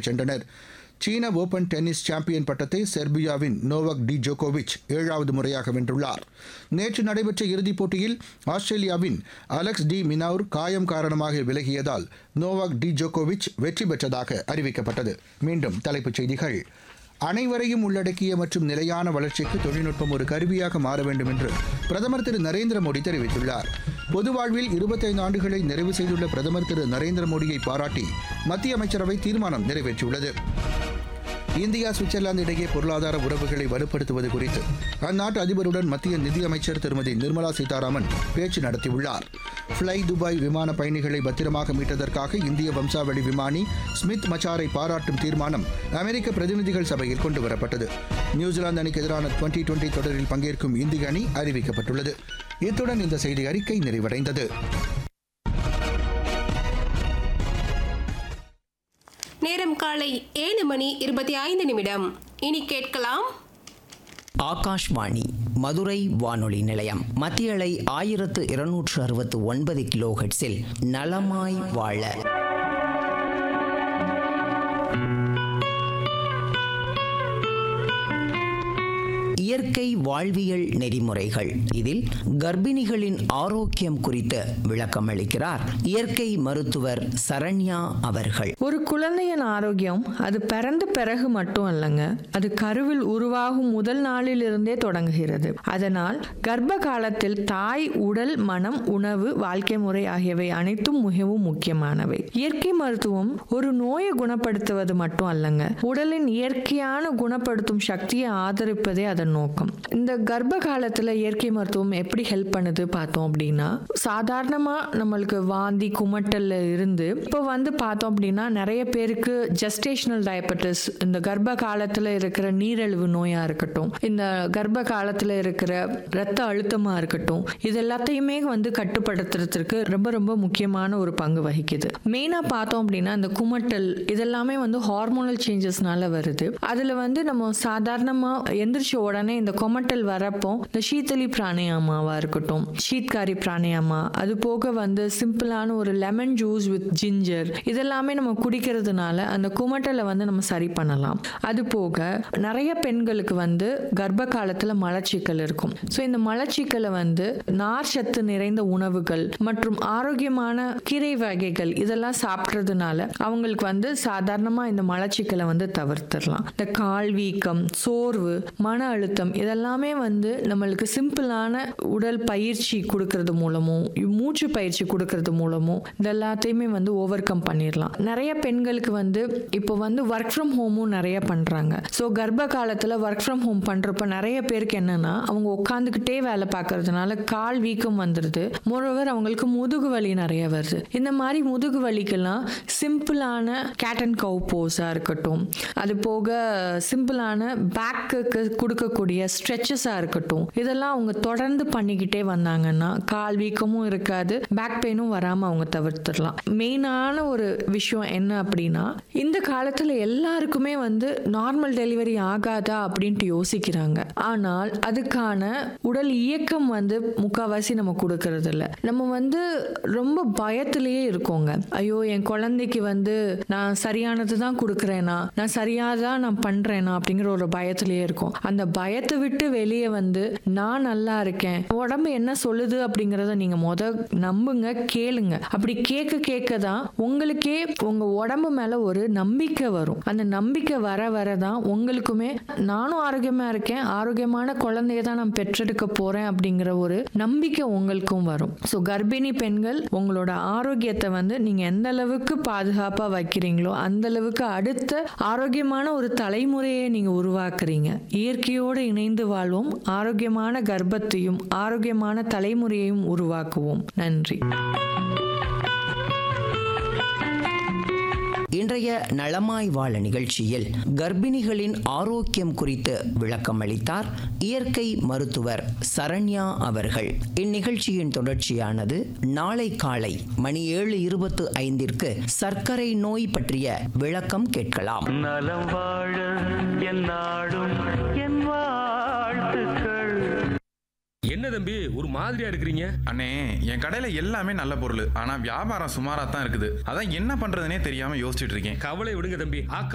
சென்றனர் சீன open tennis champion பட்டத்தை செர்பியாவின் நோவக் டி ஜோகோவிச் ஏழாவது முறையாக வென்றுள்ளார் நேற்று நடைபெற்ற இறுதிப் போட்டியில் ஆஸ்திரேலியாவின் அலெக்ஸ் டி மினவுர் காயம் காரணமாக விலகியதால் நோவாக் டி ஜோகோவிச் வெற்றி பெற்றதாக அறிவிக்கப்பட்டது மீண்டும் தலைப்புச் செய்திகள் அனைவரையும் உள்ளடக்கிய மற்றும் நிலையான வளர்ச்சிக்கு தொழில்நுட்பம் ஒரு கருவியாக மாற வேண்டும் என்று பிரதமர் திரு நரேந்திர மோடி தெரிவித்துள்ளார் பொது வாழ்வில் இருபத்தைந்து ஆண்டுகளை நிறைவு செய்துள்ள பிரதமர் திரு நரேந்திர மோடியை பாராட்டி மத்திய அமைச்சரவை தீர்மானம் நிறைவேற்றியுள்ளது இந்தியா சுவிட்சர்லாந்து இடையே பொருளாதார உறவுகளை வலுப்படுத்துவது குறித்து அந்நாட்டு அதிபருடன் மத்திய நிதியமைச்சர் திருமதி நிர்மலா சீதாராமன் பேச்சு நடத்தியுள்ளார் ஃப்ளை துபாய் விமான பயணிகளை பத்திரமாக மீட்டதற்காக இந்திய வம்சாவளி விமானி ஸ்மித் மச்சாரை பாராட்டும் தீர்மானம் அமெரிக்க பிரதிநிதிகள் சபையில் கொண்டுவரப்பட்டது நியூசிலாந்து அணிக்கு எதிரான டுவெண்டி டுவெண்டி தொடரில் பங்கேற்கும் இந்திய அணி அறிவிக்கப்பட்டுள்ளது இத்துடன் இந்த செய்தி அறிக்கை நிறைவடைந்தது நேரம் காலை ஏழு மணி இருபத்தி ஐந்து நிமிடம் இனி கேட்கலாம் ஆகாஷ்வாணி மதுரை வானொலி நிலையம் மத்திய அலை ஆயிரத்து இருநூற்று அறுபத்து ஒன்பது கிலோ ஹெட்ஸில் நலமாய் வாழ இயற்கை வாழ்வியல் நெறிமுறைகள் இதில் கர்ப்பிணிகளின் ஆரோக்கியம் குறித்து விளக்கம் அளிக்கிறார் இயற்கை மருத்துவர் சரண்யா அவர்கள் ஒரு குழந்தையின் ஆரோக்கியம் அது பிறந்த பிறகு மட்டும் அல்லங்க அது கருவில் உருவாகும் முதல் நாளிலிருந்தே தொடங்குகிறது அதனால் கர்ப்ப காலத்தில் தாய் உடல் மனம் உணவு வாழ்க்கை முறை ஆகியவை அனைத்தும் மிகவும் முக்கியமானவை இயற்கை மருத்துவம் ஒரு நோயை குணப்படுத்துவது மட்டும் அல்லங்க உடலின் இயற்கையான குணப்படுத்தும் சக்தியை ஆதரிப்பதே அதன் நோக்கம் இந்த கர்ப்ப காலத்துல இயற்கை மருத்துவம் எப்படி ஹெல்ப் பண்ணுது பார்த்தோம் அப்படின்னா சாதாரணமா நம்மளுக்கு வாந்தி குமட்டல்ல இருந்து இப்போ வந்து பார்த்தோம் அப்படின்னா நிறைய பேருக்கு ஜெஸ்டேஷனல் டயபெட்டிஸ் இந்த கர்ப்ப காலத்துல இருக்கிற நீரிழிவு நோயா இருக்கட்டும் இந்த கர்ப்ப காலத்துல இருக்கிற ரத்த அழுத்தமா இருக்கட்டும் இது எல்லாத்தையுமே வந்து கட்டுப்படுத்துறதுக்கு ரொம்ப ரொம்ப முக்கியமான ஒரு பங்கு வகிக்குது மெயினா பார்த்தோம் அப்படின்னா இந்த குமட்டல் இதெல்லாமே வந்து ஹார்மோனல் சேஞ்சஸ்னால வருது அதுல வந்து நம்ம சாதாரணமா எந்திரிச்ச உடனே இந்த கொமட்டல் வரப்போ இந்த சீத்தலி பிராணாயாமாவா இருக்கட்டும் ஷீத்காரி பிராணாயாமா அது போக வந்து சிம்பிளான ஒரு லெமன் ஜூஸ் வித் ஜிஞ்சர் இதெல்லாமே நம்ம குடிக்கிறதுனால அந்த குமட்டலை வந்து நம்ம சரி பண்ணலாம் அது போக நிறைய பெண்களுக்கு வந்து கர்ப்ப காலத்துல மலச்சிக்கல் இருக்கும் ஸோ இந்த மலச்சிக்கலை வந்து நார் சத்து நிறைந்த உணவுகள் மற்றும் ஆரோக்கியமான கீரை வகைகள் இதெல்லாம் சாப்பிட்றதுனால அவங்களுக்கு வந்து சாதாரணமா இந்த மலச்சிக்கலை வந்து தவிர்த்திடலாம் இந்த கால் வீக்கம் சோர்வு மன அழுத்தம் இதெல்லாமே வந்து நம்மளுக்கு சிம்பிளான உடல் பயிற்சி கொடுக்கறது மூலமும் மூச்சு பயிற்சி கொடுக்கறது மூலமும் இது எல்லாத்தையுமே வந்து ஓவர் கம் பண்ணிடலாம் நிறைய பெண்களுக்கு வந்து இப்போ வந்து ஒர்க் ஃப்ரம் ஹோமும் நிறைய பண்றாங்க ஸோ கர்ப்ப காலத்துல ஒர்க் ஃப்ரம் ஹோம் பண்றப்ப நிறைய பேருக்கு என்னன்னா அவங்க உட்காந்துக்கிட்டே வேலை பார்க்கறதுனால கால் வீக்கம் வந்துடுது மோரோவர் அவங்களுக்கு முதுகு வலி நிறைய வருது இந்த மாதிரி முதுகு வலிக்கெல்லாம் சிம்பிளான கேட் அண்ட் கவு போஸாக இருக்கட்டும் அது போக சிம்பிளான பேக்குக்கு கொடுக்கக்கூடிய ஸ்ட்ரெச்சஸாக இருக்கட்டும் இதெல்லாம் அவங்க தொடர்ந்து பண்ணிக்கிட்டே வந்தாங்கன்னா கால் வீக்கமும் இருக்காது பேக் பெயினும் வராமல் அவங்க தவிர்த்துடலாம் மெயினான ஒரு விஷயம் என்ன அப்படின்னா இந்த காலத்தில் எல்லாருக்குமே வந்து நார்மல் டெலிவரி ஆகாதா அப்படின்ட்டு யோசிக்கிறாங்க ஆனால் அதுக்கான உடல் இயக்கம் வந்து முக்கால்வாசி நம்ம கொடுக்கறது இல்ல நம்ம வந்து ரொம்ப பயத்திலேயே இருக்கோங்க ஐயோ என் குழந்தைக்கு வந்து நான் சரியானது தான் கொடுக்குறேனா நான் சரியாக தான் நான் பண்ணுறேனா அப்படிங்கிற ஒரு பயத்திலேயே இருக்கும் அந்த பயத்தை விட்டு வெளியே வந்து நான் நல்லா இருக்கேன் உடம்பு என்ன சொல்லுது அப்படிங்கிறத நீங்கள் முத நம்புங்க கேளுங்க அப்படி கேட்க கேட்க தான் உங்களுக்கே உங்கள் உடம்பு மேலே ஒரு நம்பிக்கை வரும் அந்த நம்பிக்கை வர வர தான் உங்களுக்குமே நானும் ஆரோக்கியமாக இருக்கேன் ஆரோக்கியமான குழந்தைய தான் நான் பெற்றெடுக்க போகிறேன் அப்படிங்கிற ஒரு நம்பிக்கை உங்களுக்கும் வரும் ஸோ கர்ப்பிணி பெண்கள் உங்களோட ஆரோக்கியத்தை வந்து நீங்கள் எந்த அளவுக்கு பாதுகாப்பாக வைக்கிறீங்களோ அந்த அளவுக்கு அடுத்த ஆரோக்கியமான ஒரு தலைமுறையை நீங்கள் உருவாக்குறீங்க இயற்கையோடு இணைந்து வாழ்வோம் ஆரோக்கியமான கர்ப்பத்தையும் ஆரோக்கியமான தலைமுறையையும் உருவாக்குவோம் நன்றி இன்றைய நலமாய் வாழ நிகழ்ச்சியில் கர்ப்பிணிகளின் ஆரோக்கியம் குறித்து விளக்கம் அளித்தார் இயற்கை மருத்துவர் சரண்யா அவர்கள் இந்நிகழ்ச்சியின் தொடர்ச்சியானது நாளை காலை மணி ஏழு இருபத்து ஐந்திற்கு சர்க்கரை நோய் பற்றிய விளக்கம் கேட்கலாம் நலம் வாழ என் நாடும் என் வாழ்த்துக்கள் என்ன தம்பி ஒரு மாதிரியா இருக்கிறீங்க அண்ணே என் கடையில எல்லாமே நல்ல பொருள் ஆனா வியாபாரம் சுமாரா தான் இருக்குது அதான் என்ன பண்றதுனே தெரியாம யோசிச்சுட்டு இருக்கேன் கவலை விடுங்க தம்பி ஆக்கா